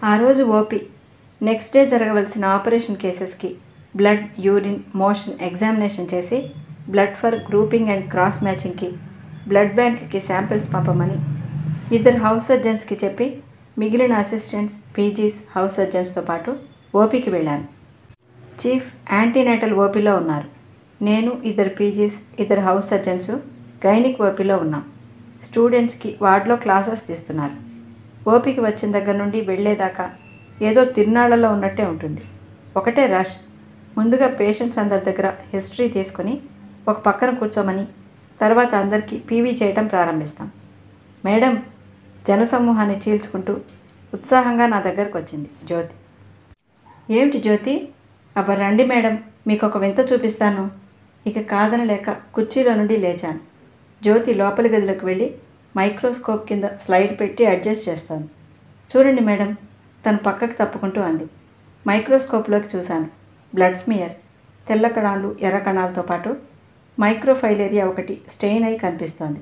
ఆ రోజు OP next day జరగవలసిన ఆపరేషన్ కేసెస్కి బ్లడ్ యూరిన్ మోషన్ ఎగ్జామినేషన్ చేసి blood for grouping and cross మ్యాచింగ్కి బ్లడ్ బ్యాంక్కి శాంపిల్స్ పంపమని ఇద్దరు హౌస్ సర్జన్స్కి చెప్పి మిగిలిన అసిస్టెంట్స్ పీజీస్ హౌస్ సర్జన్స్తో పాటు ఓపీకి వెళ్ళాను చీఫ్ యాంటీనేటల్ ఓపీలో ఉన్నారు నేను ఇద్దరు పీజీస్ ఇద్దరు హౌస్ సర్జన్స్ గైనిక్ ఓపీలో ఉన్నాం స్టూడెంట్స్కి వార్డులో క్లాసెస్ తీస్తున్నారు ఓపీకి వచ్చిన దగ్గర నుండి వెళ్ళేదాకా ఏదో తిరునాళ్లలో ఉన్నట్టే ఉంటుంది ఒకటే రష్ ముందుగా పేషెంట్స్ అందరి దగ్గర హిస్టరీ తీసుకొని ఒక పక్కన కూర్చోమని తర్వాత అందరికీ పీవీ చేయడం ప్రారంభిస్తాం మేడం జనసమూహాన్ని చీల్చుకుంటూ ఉత్సాహంగా నా దగ్గరకు వచ్చింది జ్యోతి ఏమిటి జ్యోతి అబ్బా రండి మేడం మీకు ఒక వింత చూపిస్తాను ఇక కాదనలేక కుర్చీలో నుండి లేచాను జ్యోతి లోపలి గదిలోకి వెళ్ళి మైక్రోస్కోప్ కింద స్లైడ్ పెట్టి అడ్జస్ట్ చేస్తాను చూడండి మేడం తను పక్కకు తప్పుకుంటూ అంది మైక్రోస్కోప్లోకి చూశాను బ్లడ్ స్మియర్ తెల్ల కణాలు ఎర్ర కణాలతో పాటు మైక్రోఫైలేరియా ఒకటి స్టెయిన్ అయి కనిపిస్తోంది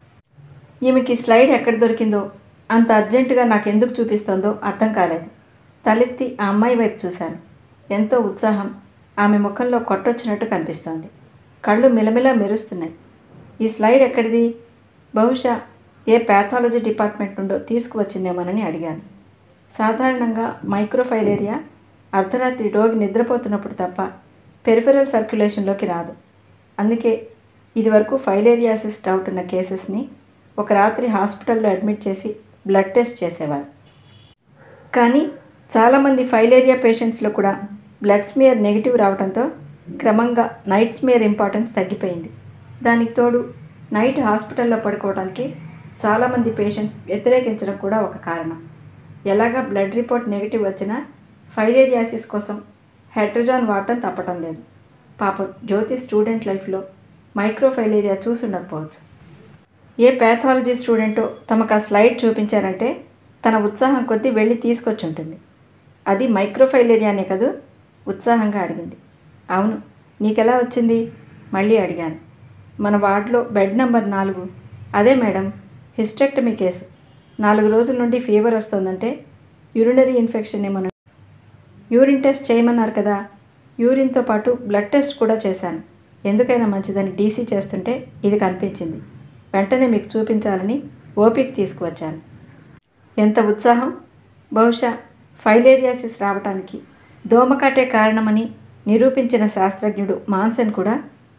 ఈమెకి స్లైడ్ ఎక్కడ దొరికిందో అంత అర్జెంటుగా నాకు ఎందుకు చూపిస్తోందో అర్థం కాలేదు తలెత్తి ఆ అమ్మాయి వైపు చూశాను ఎంతో ఉత్సాహం ఆమె ముఖంలో కొట్టొచ్చినట్టు కనిపిస్తోంది కళ్ళు మిలమిలా మెరుస్తున్నాయి ఈ స్లైడ్ ఎక్కడిది బహుశా ఏ ప్యాథాలజీ డిపార్ట్మెంట్ నుండో తీసుకువచ్చిందేమోనని అడిగాను సాధారణంగా మైక్రోఫైలేరియా అర్ధరాత్రి రోగి నిద్రపోతున్నప్పుడు తప్ప పెరిఫెరల్ సర్క్యులేషన్లోకి రాదు అందుకే ఇదివరకు ఫైలేరియాసిస్ డౌట్ ఉన్న కేసెస్ని ఒక రాత్రి హాస్పిటల్లో అడ్మిట్ చేసి బ్లడ్ టెస్ట్ చేసేవారు కానీ చాలామంది ఫైలేరియా పేషెంట్స్లో కూడా బ్లడ్ స్మియర్ నెగిటివ్ రావడంతో క్రమంగా నైట్ స్మియర్ ఇంపార్టెన్స్ తగ్గిపోయింది దానికి తోడు నైట్ హాస్పిటల్లో పడుకోవడానికి చాలామంది పేషెంట్స్ వ్యతిరేకించడం కూడా ఒక కారణం ఎలాగా బ్లడ్ రిపోర్ట్ నెగిటివ్ వచ్చినా ఫైలేరియాసిస్ కోసం హెడ్రోజాన్ వాడటం తప్పటం లేదు పాపం జ్యోతి స్టూడెంట్ లైఫ్లో మైక్రోఫైలేరియా చూసి ఉండకపోవచ్చు ఏ ప్యాథాలజీ స్టూడెంటో తమకు ఆ స్లైడ్ చూపించారంటే తన ఉత్సాహం కొద్దీ వెళ్ళి తీసుకొచ్చి ఉంటుంది అది మైక్రోఫైలేరియానే కదూ ఉత్సాహంగా అడిగింది అవును నీకెలా వచ్చింది మళ్ళీ అడిగాను మన వార్డులో బెడ్ నెంబర్ నాలుగు అదే మేడం హిస్టెక్టమీ కేసు నాలుగు రోజుల నుండి ఫీవర్ వస్తుందంటే యూరినరీ ఇన్ఫెక్షన్ ఏమన్నా యూరిన్ టెస్ట్ చేయమన్నారు కదా యూరిన్తో పాటు బ్లడ్ టెస్ట్ కూడా చేశాను ఎందుకైనా మంచిదని డీసీ చేస్తుంటే ఇది కనిపించింది వెంటనే మీకు చూపించాలని ఓపిక తీసుకువచ్చాను ఎంత ఉత్సాహం బహుశా ఫైలేరియాసిస్ రావటానికి దోమకాటే కారణమని నిరూపించిన శాస్త్రజ్ఞుడు మాన్సన్ కూడా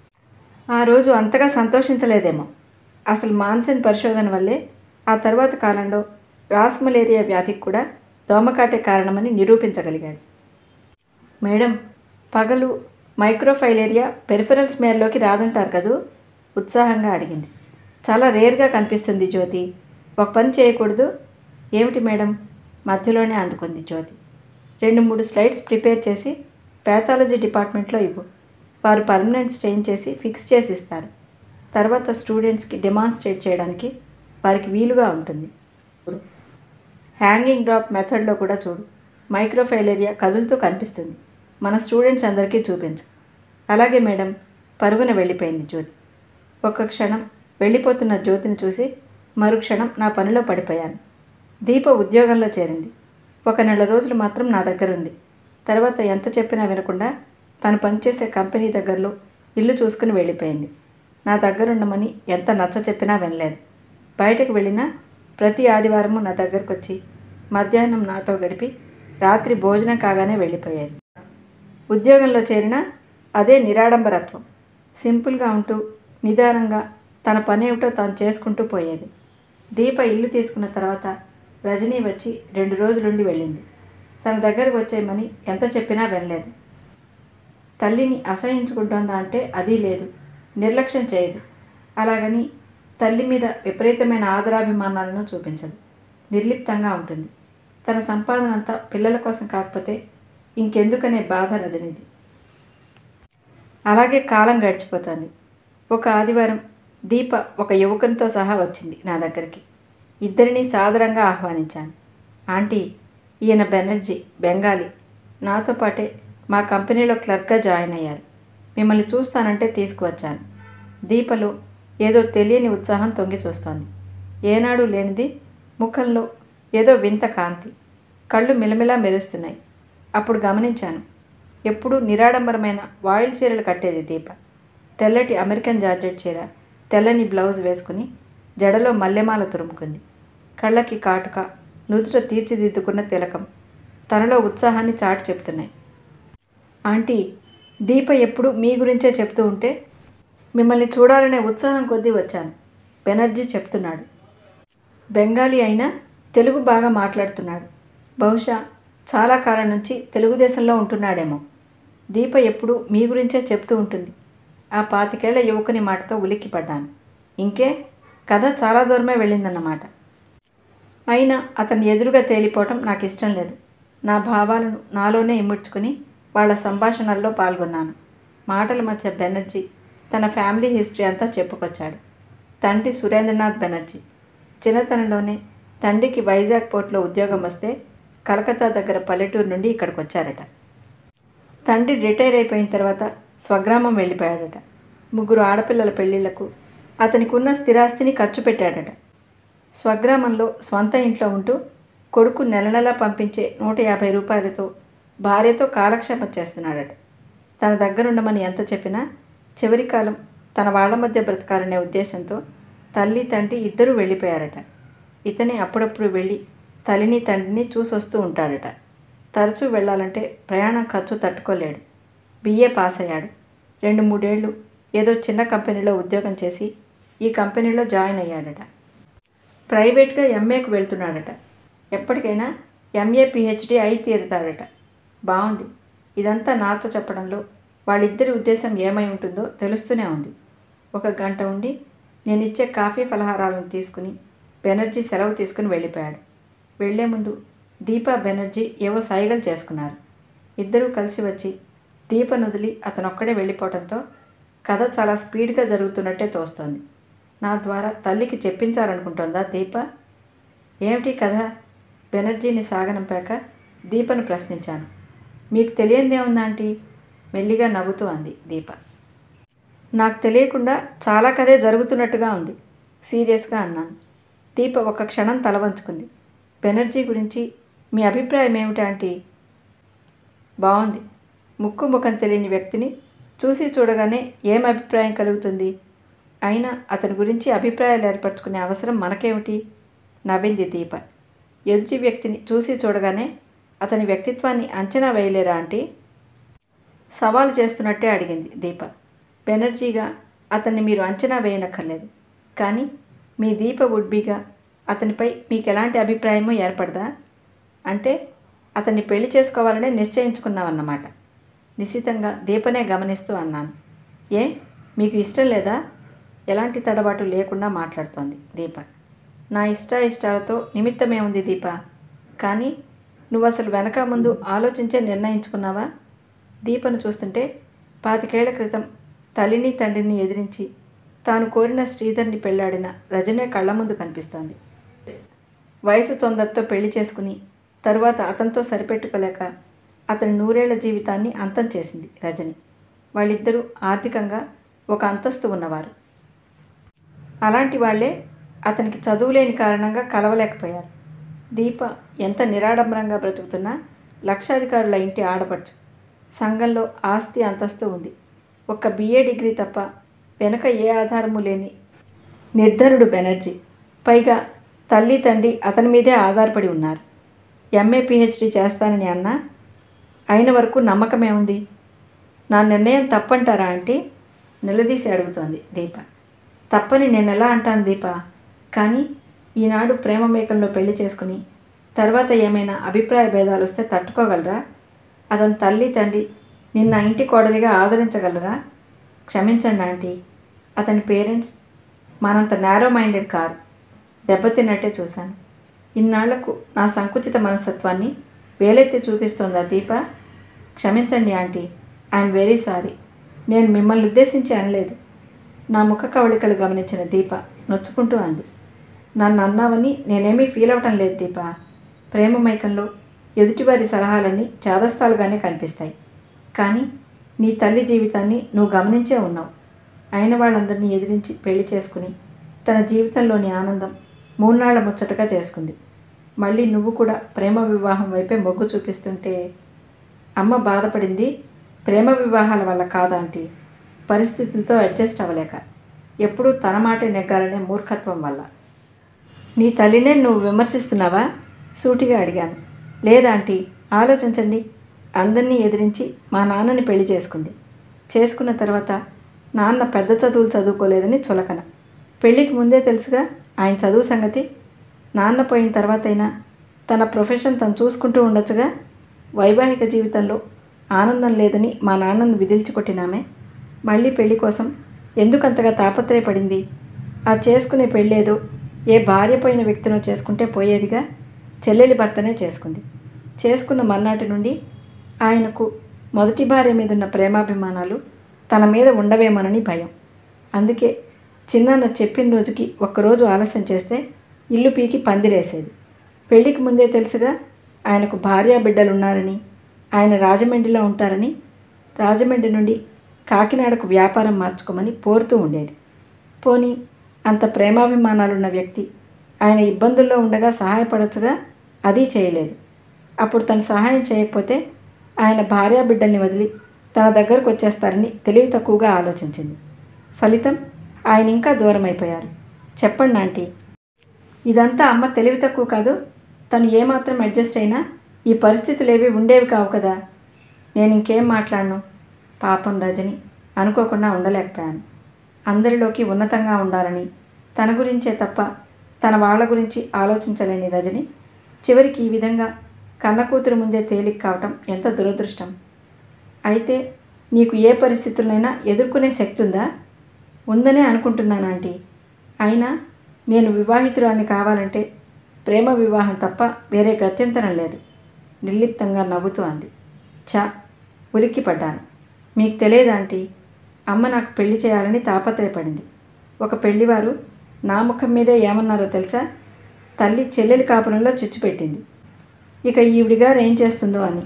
ఆ రోజు అంతగా సంతోషించలేదేమో అసలు మాన్సన్ పరిశోధన వల్లే ఆ తర్వాత కాలంలో రాస్ మలేరియా వ్యాధికి కూడా దోమకాటే కారణమని నిరూపించగలిగాడు మేడం పగలు మైక్రోఫైలేరియా పెరిఫరల్ స్మేర్లోకి రాదంటారు కదూ ఉత్సాహంగా అడిగింది చాలా రేర్గా కనిపిస్తుంది జ్యోతి ఒక పని చేయకూడదు ఏమిటి మేడం మధ్యలోనే అందుకుంది జ్యోతి రెండు మూడు స్లైడ్స్ ప్రిపేర్ చేసి ప్యాథాలజీ డిపార్ట్మెంట్లో ఇవ్వు వారు పర్మనెంట్ స్టెయిన్ చేసి ఫిక్స్ చేసి ఇస్తారు తర్వాత స్టూడెంట్స్కి డెమాన్స్ట్రేట్ చేయడానికి వారికి వీలుగా ఉంటుంది హ్యాంగింగ్ డ్రాప్ మెథడ్లో కూడా చూడు మైక్రోఫైలేరియా కదులుతూ కనిపిస్తుంది మన స్టూడెంట్స్ అందరికీ చూపించు అలాగే మేడం పరుగున వెళ్ళిపోయింది జ్యోతి ఒక్క క్షణం వెళ్ళిపోతున్న జ్యోతిని చూసి మరుక్షణం నా పనిలో పడిపోయాను దీప ఉద్యోగంలో చేరింది ఒక నెల రోజులు మాత్రం నా దగ్గర ఉంది తర్వాత ఎంత చెప్పినా వినకుండా తను పనిచేసే కంపెనీ దగ్గరలో ఇల్లు చూసుకుని వెళ్ళిపోయింది నా దగ్గర ఉండమని ఎంత నచ్చ చెప్పినా వినలేదు బయటకు వెళ్ళినా ప్రతి ఆదివారము నా దగ్గరకు వచ్చి మధ్యాహ్నం నాతో గడిపి రాత్రి భోజనం కాగానే వెళ్ళిపోయేది ఉద్యోగంలో చేరినా అదే నిరాడంబరత్వం సింపుల్గా ఉంటూ నిదానంగా తన పనేమిటో తాను చేసుకుంటూ పోయేది దీప ఇల్లు తీసుకున్న తర్వాత రజనీ వచ్చి రెండు రోజులుండి వెళ్ళింది తన దగ్గరకు వచ్చేయమని ఎంత చెప్పినా వినలేదు తల్లిని అసహించుకుంటోందా అంటే అది లేదు నిర్లక్ష్యం చేయదు అలాగని తల్లి మీద విపరీతమైన ఆదరాభిమానాలను చూపించదు నిర్లిప్తంగా ఉంటుంది తన సంపాదన అంతా పిల్లల కోసం కాకపోతే ఇంకెందుకనే బాధ రజనీది అలాగే కాలం గడిచిపోతుంది ఒక ఆదివారం దీప ఒక యువకునితో సహా వచ్చింది నా దగ్గరికి ఇద్దరిని సాదరంగా ఆహ్వానించాను ఆంటీ ఈయన బెనర్జీ బెంగాలీ నాతో పాటే మా కంపెనీలో క్లర్క్గా జాయిన్ అయ్యారు మిమ్మల్ని చూస్తానంటే తీసుకువచ్చాను దీపలో ఏదో తెలియని ఉత్సాహం తొంగి చూస్తోంది ఏనాడు లేనిది ముఖంలో ఏదో వింత కాంతి కళ్ళు మిలమిలా మెరుస్తున్నాయి అప్పుడు గమనించాను ఎప్పుడూ నిరాడంబరమైన వాయిల్ చీరలు కట్టేది దీప తెల్లటి అమెరికన్ జార్జెట్ చీర తెల్లని బ్లౌజ్ వేసుకుని జడలో మల్లెమాల తురుముకుంది కళ్ళకి కాటుక నుదుట తీర్చిదిద్దుకున్న తిలకం తనలో ఉత్సాహాన్ని చాటి చెప్తున్నాయి ఆంటీ దీప ఎప్పుడు మీ గురించే చెప్తూ ఉంటే మిమ్మల్ని చూడాలనే ఉత్సాహం కొద్దీ వచ్చాను బెనర్జీ చెప్తున్నాడు బెంగాలీ అయినా తెలుగు బాగా మాట్లాడుతున్నాడు బహుశా చాలా కాలం నుంచి తెలుగుదేశంలో ఉంటున్నాడేమో దీప ఎప్పుడు మీ గురించే చెప్తూ ఉంటుంది ఆ పాతికేళ్ల యువకుని మాటతో ఉలిక్కిపడ్డాను ఇంకే కథ చాలా దూరమే వెళ్ళిందన్నమాట అయినా అతని ఎదురుగా తేలిపోవటం నాకు ఇష్టం లేదు నా భావాలను నాలోనే ఇముడ్చుకుని వాళ్ళ సంభాషణల్లో పాల్గొన్నాను మాటల మధ్య బెనర్జీ తన ఫ్యామిలీ హిస్టరీ అంతా చెప్పుకొచ్చాడు తండ్రి సురేంద్రనాథ్ బెనర్జీ చిన్నతనంలోనే తండ్రికి వైజాగ్ పోర్ట్లో ఉద్యోగం వస్తే కలకత్తా దగ్గర పల్లెటూరు నుండి ఇక్కడికి వచ్చారట తండ్రి రిటైర్ అయిపోయిన తర్వాత స్వగ్రామం వెళ్ళిపోయాడట ముగ్గురు ఆడపిల్లల పెళ్ళిళ్లకు అతనికి ఉన్న స్థిరాస్తిని ఖర్చు పెట్టాడట స్వగ్రామంలో స్వంత ఇంట్లో ఉంటూ కొడుకు నెల నెలా పంపించే నూట యాభై రూపాయలతో భార్యతో కాలక్షేపం చేస్తున్నాడట తన దగ్గరుండమని ఎంత చెప్పినా చివరి కాలం తన వాళ్ళ మధ్య బ్రతకాలనే ఉద్దేశంతో తల్లి తండ్రి ఇద్దరూ వెళ్ళిపోయారట ఇతనే అప్పుడప్పుడు వెళ్ళి తల్లిని తండ్రిని చూసొస్తూ ఉంటాడట తరచూ వెళ్ళాలంటే ప్రయాణం ఖర్చు తట్టుకోలేడు బిఏ పాస్ అయ్యాడు రెండు మూడేళ్ళు ఏదో చిన్న కంపెనీలో ఉద్యోగం చేసి ఈ కంపెనీలో జాయిన్ అయ్యాడట ప్రైవేట్గా ఎంఏకు వెళ్తున్నాడట ఎప్పటికైనా ఎంఏ పిహెచ్డి అయి తీరుతాడట బాగుంది ఇదంతా నాతో చెప్పడంలో వాళ్ళిద్దరి ఉద్దేశం ఏమై ఉంటుందో తెలుస్తూనే ఉంది ఒక గంట ఉండి నేను ఇచ్చే కాఫీ ఫలహారాలను తీసుకుని బెనర్జీ సెలవు తీసుకుని వెళ్ళిపోయాడు వెళ్లే ముందు దీపా బెనర్జీ ఏవో సైగలు చేసుకున్నారు ఇద్దరూ కలిసి వచ్చి దీప నుదిలి అతనొక్కడే వెళ్ళిపోవడంతో కథ చాలా స్పీడ్గా జరుగుతున్నట్టే తోస్తోంది నా ద్వారా తల్లికి చెప్పించాలనుకుంటోందా దీప ఏమిటి కథ బెనర్జీని సాగనంపాక దీపను ప్రశ్నించాను మీకు తెలియందేముందా ఆంటీ మెల్లిగా నవ్వుతూ అంది దీప నాకు తెలియకుండా చాలా కథే జరుగుతున్నట్టుగా ఉంది సీరియస్గా అన్నాను దీప ఒక క్షణం తల వంచుకుంది బెనర్జీ గురించి మీ అభిప్రాయం ఏమిటి ఆంటీ బాగుంది ముక్కు ముఖం తెలియని వ్యక్తిని చూసి చూడగానే ఏం అభిప్రాయం కలుగుతుంది అయినా అతని గురించి అభిప్రాయాలు ఏర్పరచుకునే అవసరం మనకేమిటి నవ్వింది దీప ఎదుటి వ్యక్తిని చూసి చూడగానే అతని వ్యక్తిత్వాన్ని అంచనా వేయలేరా ఆంటీ సవాలు చేస్తున్నట్టే అడిగింది దీప బెనర్జీగా అతన్ని మీరు అంచనా వేయనక్కర్లేదు కానీ మీ దీప వుడ్బీగా అతనిపై మీకు ఎలాంటి అభిప్రాయమో ఏర్పడదా అంటే అతన్ని పెళ్లి చేసుకోవాలనే నిశ్చయించుకున్నావన్నమాట నిశ్చితంగా దీపనే గమనిస్తూ అన్నాను ఏ మీకు ఇష్టం లేదా ఎలాంటి తడబాటు లేకుండా మాట్లాడుతోంది దీప నా ఇష్ట ఇష్టాలతో నిమిత్తమే ఉంది దీప కానీ నువ్వు అసలు వెనక ముందు ఆలోచించే నిర్ణయించుకున్నావా దీపను చూస్తుంటే పాతికేళ్ల క్రితం తల్లిని తండ్రిని ఎదిరించి తాను కోరిన శ్రీధర్ని పెళ్లాడిన రజనే కళ్ళ ముందు కనిపిస్తోంది వయసు తొందరతో పెళ్లి చేసుకుని తరువాత అతనితో సరిపెట్టుకోలేక అతని నూరేళ్ల జీవితాన్ని అంతం చేసింది రజని వాళ్ళిద్దరూ ఆర్థికంగా ఒక అంతస్తు ఉన్నవారు అలాంటి వాళ్ళే అతనికి చదువులేని కారణంగా కలవలేకపోయారు దీప ఎంత నిరాడంబరంగా బ్రతుకుతున్నా లక్షాధికారుల ఇంటి ఆడపడుచు సంఘంలో ఆస్తి అంతస్తు ఉంది ఒక్క బిఏ డిగ్రీ తప్ప వెనక ఏ ఆధారము లేని నిర్ధనుడు బెనర్జీ పైగా తల్లి తండ్రి అతని మీదే ఆధారపడి ఉన్నారు ఎంఏ పిహెచ్డి చేస్తానని అన్నా అయిన వరకు నమ్మకమే ఉంది నా నిర్ణయం తప్పంటారా అంటే నిలదీసి అడుగుతోంది దీప తప్పని నేను ఎలా అంటాను దీప కానీ ఈనాడు ప్రేమ మేకంలో పెళ్లి చేసుకుని తర్వాత ఏమైనా అభిప్రాయ భేదాలు వస్తే తట్టుకోగలరా అతని తల్లి తండ్రి నిన్న ఇంటి కోడలిగా ఆదరించగలరా క్షమించండి ఆంటీ అతని పేరెంట్స్ మనంత నారో మైండెడ్ కారు దెబ్బతిన్నట్టే చూశాను ఇన్నాళ్లకు నా సంకుచిత మనస్తత్వాన్ని వేలెత్తి చూపిస్తోందా దీప క్షమించండి ఆంటీ ఐఎమ్ వెరీ సారీ నేను మిమ్మల్ని ఉద్దేశించి అనలేదు నా ముఖ కవళికలు గమనించిన దీప నొచ్చుకుంటూ అంది నన్ను అన్నావని నేనేమీ ఫీల్ అవటం లేదు దీప ప్రేమ మైకంలో ఎదుటివారి సలహాలన్నీ చాదస్తాలుగానే కనిపిస్తాయి కానీ నీ తల్లి జీవితాన్ని నువ్వు గమనించే ఉన్నావు అయిన వాళ్ళందరినీ ఎదిరించి పెళ్లి చేసుకుని తన జీవితంలోని ఆనందం మూన్నాళ్ల ముచ్చటగా చేసుకుంది మళ్ళీ నువ్వు కూడా ప్రేమ వివాహం వైపే మొగ్గు చూపిస్తుంటే అమ్మ బాధపడింది ప్రేమ వివాహాల వల్ల కాదంటీ పరిస్థితులతో అడ్జస్ట్ అవ్వలేక ఎప్పుడూ తన మాటే నెగ్గాలనే మూర్ఖత్వం వల్ల నీ తల్లినే నువ్వు విమర్శిస్తున్నావా సూటిగా అడిగాను లేదా ఆంటీ ఆలోచించండి అందరినీ ఎదిరించి మా నాన్నని పెళ్లి చేసుకుంది చేసుకున్న తర్వాత నాన్న పెద్ద చదువులు చదువుకోలేదని చులకన పెళ్ళికి ముందే తెలుసుగా ఆయన చదువు సంగతి నాన్న పోయిన తర్వాతైనా తన ప్రొఫెషన్ తను చూసుకుంటూ ఉండొచ్చుగా వైవాహిక జీవితంలో ఆనందం లేదని మా నాన్నను విదిల్చి కొట్టినామే మళ్ళీ పెళ్లి కోసం ఎందుకంతగా తాపత్రయపడింది ఆ చేసుకునే పెళ్ళేదో ఏ భార్య పోయిన వ్యక్తినో చేసుకుంటే పోయేదిగా చెల్లెలి భర్తనే చేసుకుంది చేసుకున్న మర్నాటి నుండి ఆయనకు మొదటి భార్య మీద ఉన్న ప్రేమాభిమానాలు తన మీద ఉండవేమోనని భయం అందుకే చిన్నాన్న చెప్పిన రోజుకి ఒక్కరోజు ఆలస్యం చేస్తే ఇల్లు పీకి పందిరేసేది పెళ్లికి ముందే తెలుసుగా ఆయనకు భార్యా బిడ్డలు ఉన్నారని ఆయన రాజమండ్రిలో ఉంటారని రాజమండ్రి నుండి కాకినాడకు వ్యాపారం మార్చుకోమని పోరుతూ ఉండేది పోనీ అంత ప్రేమాభిమానాలున్న వ్యక్తి ఆయన ఇబ్బందుల్లో ఉండగా సహాయపడచ్చుగా అది చేయలేదు అప్పుడు తను సహాయం చేయకపోతే ఆయన భార్యా బిడ్డల్ని వదిలి తన దగ్గరకు వచ్చేస్తారని తెలివి తక్కువగా ఆలోచించింది ఫలితం ఆయన ఇంకా దూరం అయిపోయారు చెప్పండి ఆంటీ ఇదంతా అమ్మ తెలివి తక్కువ కాదు తను ఏమాత్రం అడ్జస్ట్ అయినా ఈ పరిస్థితులు ఏవి ఉండేవి కావు కదా నేను ఇంకేం మాట్లాడను పాపం రజని అనుకోకుండా ఉండలేకపోయాను అందరిలోకి ఉన్నతంగా ఉండాలని తన గురించే తప్ప తన వాళ్ళ గురించి ఆలోచించలేని రజని చివరికి ఈ విధంగా కన్న కూతురు ముందే తేలిక కావటం ఎంత దురదృష్టం అయితే నీకు ఏ పరిస్థితులైనా ఎదుర్కొనే శక్తి ఉందా ఉందనే అనుకుంటున్నాను ఆంటీ అయినా నేను వివాహితురాల్ని కావాలంటే ప్రేమ వివాహం తప్ప వేరే గత్యంతరం లేదు నిర్లిప్తంగా నవ్వుతూ అంది చా ఉలిక్కి పడ్డాను మీకు తెలియదు ఆంటీ అమ్మ నాకు పెళ్లి చేయాలని తాపత్రయపడింది ఒక పెళ్లివారు నా ముఖం మీదే ఏమన్నారో తెలుసా తల్లి చెల్లెలి కాపురంలో చిచ్చు పెట్టింది ఇక ఈవిడిగారు ఏం చేస్తుందో అని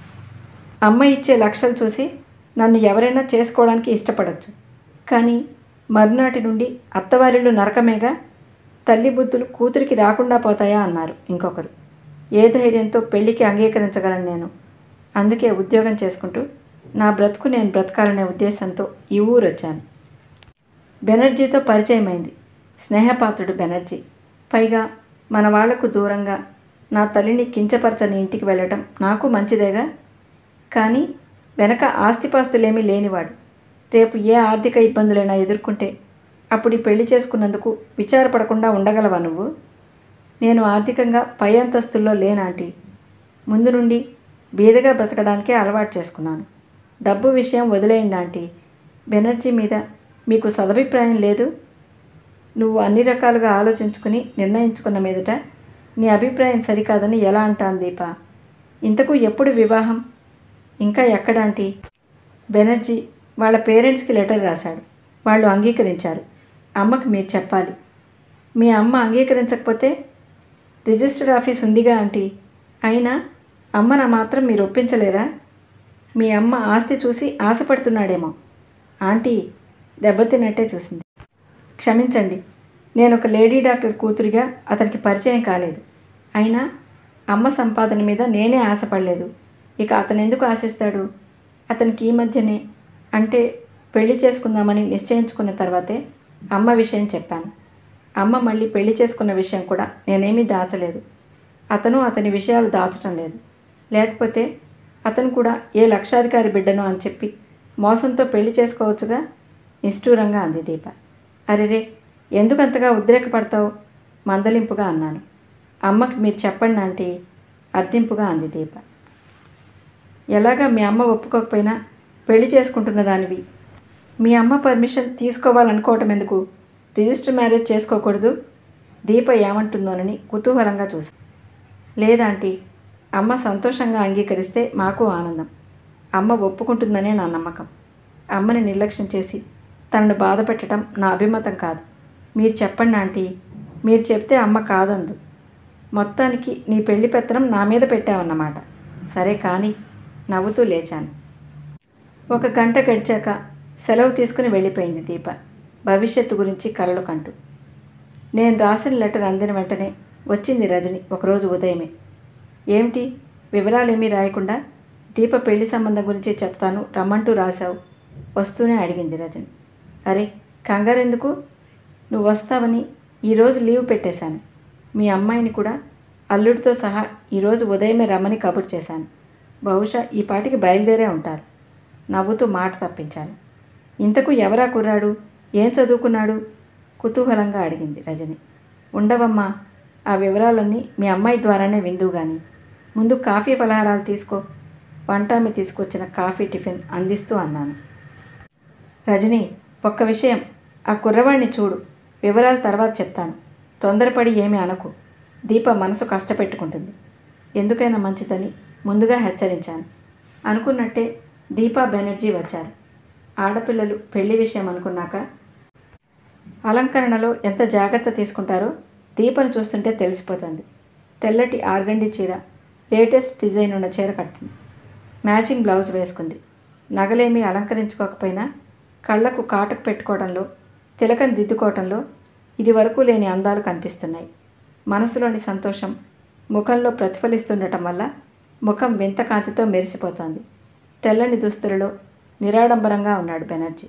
అమ్మ ఇచ్చే లక్షలు చూసి నన్ను ఎవరైనా చేసుకోవడానికి ఇష్టపడచ్చు కానీ మరునాటి నుండి అత్తవారిళ్ళు నరకమేగా తల్లి బుద్ధులు కూతురికి రాకుండా పోతాయా అన్నారు ఇంకొకరు ఏ ధైర్యంతో పెళ్లికి అంగీకరించగలను నేను అందుకే ఉద్యోగం చేసుకుంటూ నా బ్రతుకు నేను బ్రతకాలనే ఉద్దేశంతో ఈ ఊరు వచ్చాను బెనర్జీతో పరిచయమైంది స్నేహపాత్రుడు బెనర్జీ పైగా మన వాళ్లకు దూరంగా నా తల్లిని కించపరచని ఇంటికి వెళ్ళటం నాకు మంచిదేగా కానీ వెనక ఆస్తిపాస్తులేమీ లేనివాడు రేపు ఏ ఆర్థిక ఇబ్బందులైనా ఎదుర్కొంటే అప్పుడు ఈ పెళ్లి చేసుకున్నందుకు విచారపడకుండా ఉండగలవా నువ్వు నేను ఆర్థికంగా పై అంతస్తుల్లో లేనాంటి ముందు నుండి బీదగా బ్రతకడానికే అలవాటు చేసుకున్నాను డబ్బు విషయం వదిలేయండి ఆంటీ బెనర్జీ మీద మీకు సదభిప్రాయం లేదు నువ్వు అన్ని రకాలుగా ఆలోచించుకుని నిర్ణయించుకున్న మీదట నీ అభిప్రాయం సరికాదని ఎలా అంటాను దీప ఇంతకు ఎప్పుడు వివాహం ఇంకా ఎక్కడాంటి బెనర్జీ వాళ్ళ పేరెంట్స్కి లెటర్ రాశాడు వాళ్ళు అంగీకరించారు అమ్మకి మీరు చెప్పాలి మీ అమ్మ అంగీకరించకపోతే రిజిస్టర్ ఆఫీస్ ఉందిగా ఆంటీ అయినా అమ్మన మాత్రం మీరు ఒప్పించలేరా మీ అమ్మ ఆస్తి చూసి ఆశపడుతున్నాడేమో ఆంటీ దెబ్బతిన్నట్టే చూసింది క్షమించండి నేను ఒక లేడీ డాక్టర్ కూతురిగా అతనికి పరిచయం కాలేదు అయినా అమ్మ సంపాదన మీద నేనే ఆశపడలేదు ఇక అతను ఎందుకు ఆశిస్తాడు అతనికి ఈ మధ్యనే అంటే పెళ్లి చేసుకుందామని నిశ్చయించుకున్న తర్వాతే అమ్మ విషయం చెప్పాను అమ్మ మళ్ళీ పెళ్లి చేసుకున్న విషయం కూడా నేనేమీ దాచలేదు అతను అతని విషయాలు దాచటం లేదు లేకపోతే అతను కూడా ఏ లక్షాధికారి బిడ్డను అని చెప్పి మోసంతో పెళ్లి చేసుకోవచ్చుగా నిష్ఠూరంగా అంది దీప అరెరే ఎందుకంతగా ఉద్రేకపడతావు మందలింపుగా అన్నాను అమ్మకి మీరు చెప్పండి ఆంటీ అర్థింపుగా అంది దీప ఎలాగా మీ అమ్మ ఒప్పుకోకపోయినా పెళ్లి చేసుకుంటున్న దానివి మీ అమ్మ పర్మిషన్ తీసుకోవాలనుకోవటం ఎందుకు రిజిస్టర్ మ్యారేజ్ చేసుకోకూడదు దీప ఏమంటుందోనని కుతూహలంగా చూసి లేదాంటీ అమ్మ సంతోషంగా అంగీకరిస్తే మాకు ఆనందం అమ్మ ఒప్పుకుంటుందనే నా నమ్మకం అమ్మని నిర్లక్ష్యం చేసి తనను బాధ పెట్టడం నా అభిమతం కాదు మీరు చెప్పండి ఆంటీ మీరు చెప్తే అమ్మ కాదందు మొత్తానికి నీ పెళ్లి పెత్తనం నా మీద పెట్టావన్నమాట సరే కానీ నవ్వుతూ లేచాను ఒక గంట గడిచాక సెలవు తీసుకుని వెళ్ళిపోయింది దీప భవిష్యత్తు గురించి కలలు కంటూ నేను రాసిన లెటర్ అందిన వెంటనే వచ్చింది రజని ఒకరోజు ఉదయమే ఏమిటి వివరాలేమీ రాయకుండా దీప పెళ్లి సంబంధం గురించి చెప్తాను రమ్మంటూ రాశావు వస్తూనే అడిగింది రజని అరే కంగారెందుకు నువ్వు వస్తావని ఈరోజు లీవ్ పెట్టేశాను మీ అమ్మాయిని కూడా అల్లుడితో సహా ఈరోజు ఉదయమే రమ్మని కబుర్ చేశాను బహుశా ఈ పాటికి బయలుదేరే ఉంటారు నవ్వుతూ మాట తప్పించాను ఇంతకు ఎవరా కుర్రాడు ఏం చదువుకున్నాడు కుతూహలంగా అడిగింది రజని ఉండవమ్మా ఆ వివరాలన్నీ మీ అమ్మాయి ద్వారానే విందువు గాని ముందు కాఫీ ఫలహారాలు తీసుకో వంటామి తీసుకొచ్చిన కాఫీ టిఫిన్ అందిస్తూ అన్నాను రజని ఒక్క విషయం ఆ కుర్రవాణ్ణి చూడు వివరాలు తర్వాత చెప్తాను తొందరపడి ఏమీ అనకు దీప మనసు కష్టపెట్టుకుంటుంది ఎందుకైనా మంచిదని ముందుగా హెచ్చరించాను అనుకున్నట్టే దీపా బెనర్జీ వచ్చారు ఆడపిల్లలు పెళ్లి విషయం అనుకున్నాక అలంకరణలో ఎంత జాగ్రత్త తీసుకుంటారో దీపను చూస్తుంటే తెలిసిపోతుంది తెల్లటి ఆర్గండి చీర లేటెస్ట్ డిజైన్ ఉన్న చీర కట్టింది మ్యాచింగ్ బ్లౌజ్ వేసుకుంది నగలేమీ అలంకరించుకోకపోయినా కళ్ళకు కాటుకు పెట్టుకోవడంలో తిలకం దిద్దుకోవడంలో ఇది వరకు లేని అందాలు కనిపిస్తున్నాయి మనసులోని సంతోషం ముఖంలో ప్రతిఫలిస్తుండటం వల్ల ముఖం వింత కాంతితో మెరిసిపోతోంది తెల్లని దుస్తులలో నిరాడంబరంగా ఉన్నాడు బెనర్జీ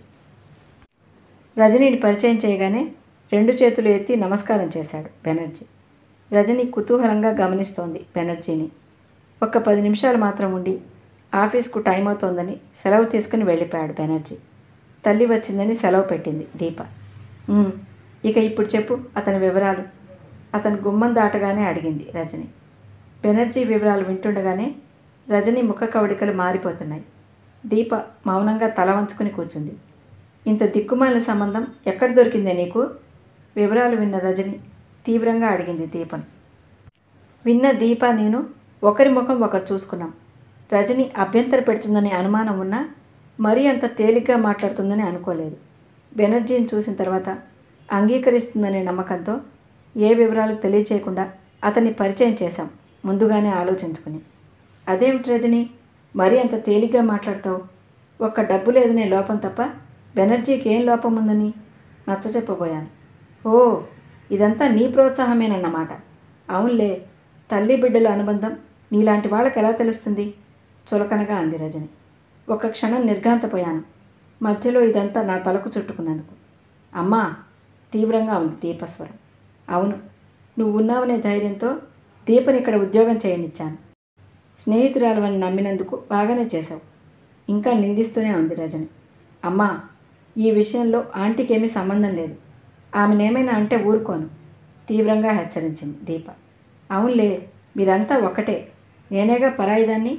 రజనీని పరిచయం చేయగానే రెండు చేతులు ఎత్తి నమస్కారం చేశాడు బెనర్జీ రజని కుతూహలంగా గమనిస్తోంది బెనర్జీని ఒక్క పది నిమిషాలు మాత్రం ఉండి ఆఫీస్కు టైం అవుతోందని సెలవు తీసుకుని వెళ్ళిపోయాడు బెనర్జీ తల్లి వచ్చిందని సెలవు పెట్టింది దీప "ఉమ్, ఇక ఇప్పుడు చెప్పు అతని వివరాలు అతను గుమ్మం దాటగానే అడిగింది రజని బెనర్జీ వివరాలు వింటుండగానే రజని ముఖ కవడికలు మారిపోతున్నాయి దీప మౌనంగా తల వంచుకుని కూర్చుంది ఇంత దిక్కుమాలిన సంబంధం ఎక్కడ దొరికిందే నీకు వివరాలు విన్న రజని తీవ్రంగా అడిగింది దీపను విన్న దీప నేను ఒకరి ముఖం ఒకరు చూసుకున్నాం రజని అభ్యంతర పెడుతుందని అనుమానం ఉన్నా మరీ అంత తేలిగ్గా మాట్లాడుతుందని అనుకోలేదు బెనర్జీని చూసిన తర్వాత అంగీకరిస్తుందనే నమ్మకంతో ఏ వివరాలు తెలియచేయకుండా అతన్ని పరిచయం చేశాం ముందుగానే ఆలోచించుకుని అదేమిటి రజని మరీ అంత తేలిగ్గా మాట్లాడతావు ఒక్క డబ్బు లేదనే లోపం తప్ప బెనర్జీకి ఏం లోపం ఉందని నచ్చ చెప్పబోయాను ఓ ఇదంతా నీ ప్రోత్సాహమేనన్నమాట అవునులే తల్లి బిడ్డల అనుబంధం నీలాంటి వాళ్ళకి ఎలా తెలుస్తుంది చులకనగా అంది రజని ఒక క్షణం నిర్ఘాంతపోయాను మధ్యలో ఇదంతా నా తలకు చుట్టుకున్నందుకు అమ్మా తీవ్రంగా ఉంది దీపస్వరం అవును నువ్వు ఉన్నావనే ధైర్యంతో దీపని ఇక్కడ ఉద్యోగం చేయనిచ్చాను స్నేహితురాలు నమ్మినందుకు బాగానే చేశావు ఇంకా నిందిస్తూనే ఉంది రజని అమ్మా ఈ విషయంలో ఆంటీకి ఏమీ సంబంధం లేదు ఆమెనేమైనా అంటే ఊరుకోను తీవ్రంగా హెచ్చరించింది దీప అవునులే మీరంతా ఒకటే నేనేగా పరాయిదాన్ని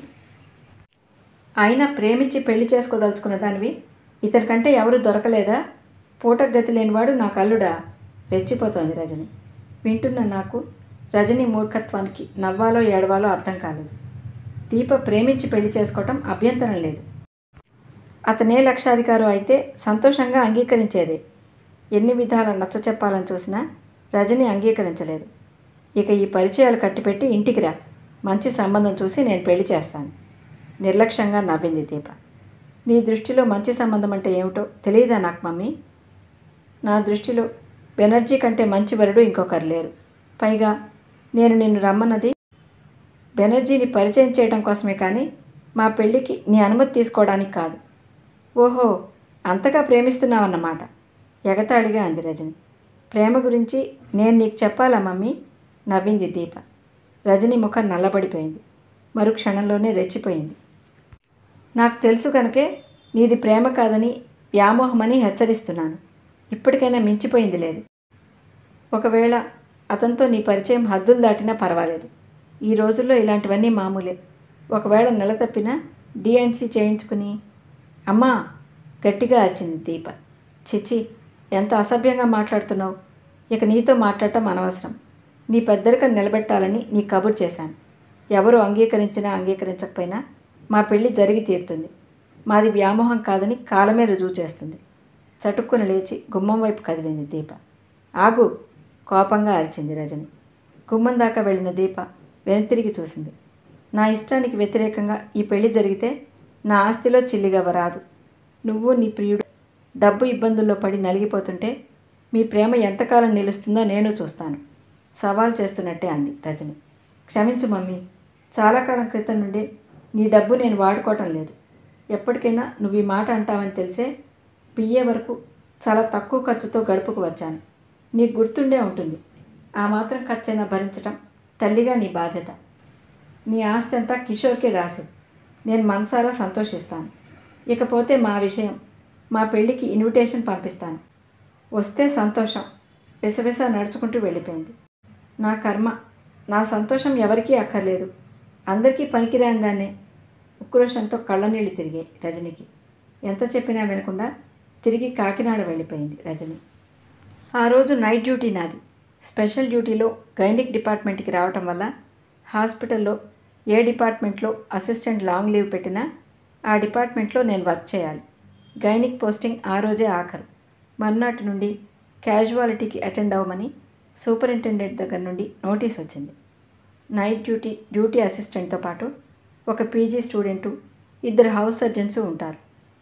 అయినా ప్రేమించి పెళ్లి చేసుకోదలుచుకున్న దానివి ఇతనికంటే ఎవరు దొరకలేదా పూటకు గతి లేనివాడు నా కల్లుడా రెచ్చిపోతోంది రజని వింటున్న నాకు రజని మూర్ఖత్వానికి నవ్వాలో ఏడవాలో అర్థం కాలేదు దీప ప్రేమించి పెళ్లి చేసుకోవటం అభ్యంతరం లేదు అతనే లక్షాధికారు అయితే సంతోషంగా అంగీకరించేదే ఎన్ని విధాల నచ్చ చెప్పాలని చూసినా రజని అంగీకరించలేదు ఇక ఈ పరిచయాలు కట్టిపెట్టి ఇంటికి రా మంచి సంబంధం చూసి నేను పెళ్లి చేస్తాను నిర్లక్ష్యంగా నవ్వింది దీప నీ దృష్టిలో మంచి సంబంధం అంటే ఏమిటో తెలియదా నాకు మమ్మీ నా దృష్టిలో బెనర్జీ కంటే మంచి వరుడు ఇంకొకరు లేరు పైగా నేను నిన్ను రమ్మన్నది బెనర్జీని పరిచయం చేయడం కోసమే కానీ మా పెళ్ళికి నీ అనుమతి తీసుకోవడానికి కాదు ఓహో అంతగా ప్రేమిస్తున్నావన్నమాట ఎగతాళిగా అంది రజని ప్రేమ గురించి నేను నీకు చెప్పాలా మమ్మీ నవ్వింది దీప రజని ముఖం నల్లబడిపోయింది మరు క్షణంలోనే రెచ్చిపోయింది నాకు తెలుసు కనుకే నీది ప్రేమ కాదని వ్యామోహమని హెచ్చరిస్తున్నాను ఇప్పటికైనా మించిపోయింది లేదు ఒకవేళ అతనితో నీ పరిచయం హద్దులు దాటినా పర్వాలేదు ఈ రోజుల్లో ఇలాంటివన్నీ మామూలే ఒకవేళ నెల తప్పినా డిఎన్సీ చేయించుకుని అమ్మా గట్టిగా అరిచింది దీప చిచి ఎంత అసభ్యంగా మాట్లాడుతున్నావు ఇక నీతో మాట్లాడటం అనవసరం నీ పెద్దరికం నిలబెట్టాలని నీ కబుర్ చేశాను ఎవరు అంగీకరించినా అంగీకరించకపోయినా మా పెళ్ళి జరిగి తీరుతుంది మాది వ్యామోహం కాదని కాలమే రుజువు చేస్తుంది చటుక్కున లేచి గుమ్మం వైపు కదిలింది దీప ఆగు కోపంగా అరిచింది రజని గుమ్మం దాకా వెళ్ళిన దీప వెనుతిరిగి చూసింది నా ఇష్టానికి వ్యతిరేకంగా ఈ పెళ్లి జరిగితే నా ఆస్తిలో చిల్లిగవ రాదు నువ్వు నీ ప్రియుడు డబ్బు ఇబ్బందుల్లో పడి నలిగిపోతుంటే మీ ప్రేమ ఎంతకాలం నిలుస్తుందో నేను చూస్తాను సవాల్ చేస్తున్నట్టే అంది రజని క్షమించు మమ్మీ చాలా కాలం క్రితం నుండి నీ డబ్బు నేను వాడుకోవటం లేదు ఎప్పటికైనా నువ్వు ఈ మాట అంటావని తెలిసే బిఏ వరకు చాలా తక్కువ ఖర్చుతో గడుపుకు వచ్చాను నీకు గుర్తుండే ఉంటుంది ఆ మాత్రం ఖర్చైనా భరించటం తల్లిగా నీ బాధ్యత నీ ఆస్తి అంతా కిషోర్కి రాసు నేను మనసారా సంతోషిస్తాను ఇకపోతే మా విషయం మా పెళ్ళికి ఇన్విటేషన్ పంపిస్తాను వస్తే సంతోషం విసవిస నడుచుకుంటూ వెళ్ళిపోయింది నా కర్మ నా సంతోషం ఎవరికీ అక్కర్లేదు అందరికీ పనికిరాని దాన్నే ఉక్రోషంతో కళ్ళనీళ్ళు తిరిగాయి రజనికి ఎంత చెప్పినా వినకుండా తిరిగి కాకినాడ వెళ్ళిపోయింది రజని ఆ రోజు నైట్ డ్యూటీ నాది స్పెషల్ డ్యూటీలో గైనిక్ డిపార్ట్మెంట్కి రావటం వల్ల హాస్పిటల్లో ఏ డిపార్ట్మెంట్లో అసిస్టెంట్ లాంగ్ లీవ్ పెట్టినా ఆ డిపార్ట్మెంట్లో నేను వర్క్ చేయాలి గైనిక్ పోస్టింగ్ ఆ రోజే ఆఖరు మర్నాటి నుండి క్యాజువాలిటీకి అటెండ్ అవ్వమని సూపరింటెండెంట్ దగ్గర నుండి నోటీస్ వచ్చింది నైట్ డ్యూటీ డ్యూటీ అసిస్టెంట్తో పాటు ఒక పీజీ స్టూడెంటు ఇద్దరు హౌస్ సర్జన్స్ ఉంటారు